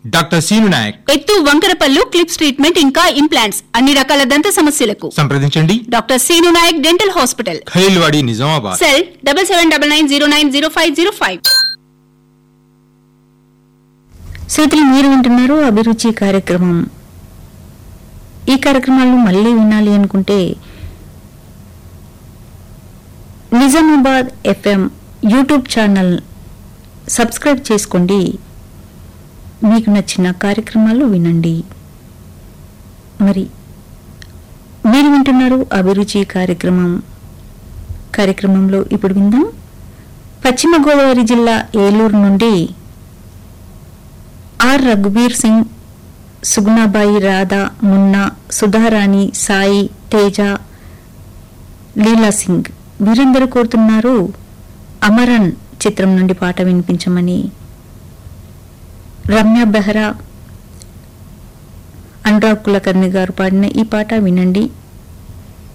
doctor Seenu Nayak ఎత్తు వంకరపల్లు clips treatment ఇంకా ఇంప్లాంట్స్ అన్ని రకాల దంత సమస్యలకు సంప్రదించండి doctor Seenu Nayak dental hospital Khailwadi Nizamabad cell double seven double nine zero nine zero five zero five శ్రోతలు మీరు వింటున్నారు అభిరుచి కార్యక్రమం ఈ కార్యక్రమాలను మళ్ళీ వినాలి అనుకుంటే Nizamabad FM YouTube channel subscribe చేసుకోండి మీకు నచ్చిన కార్యక్రమాలు వినండి మరి మీరు వింటున్నారు అభిరుచి కార్యక్రమం కార్యక్రమంలో ఇప్పుడు విందాం పశ్చిమ గోదావరి జిల్లా ఏలూరు నుండి ఆర్ రఘుబీర్ సింగ్ సుగుణాబాయి రాధా మున్నా సుధారాణి సాయి తేజ లీలా సింగ్ వీరందరూ కోరుతున్నారు అమరన్ చిత్రం నుండి పాట వినిపించమని రమ్య బెహ్రా అనురాగ్ కులకర్ణి గారు పాడిన ఈ పాట వినండి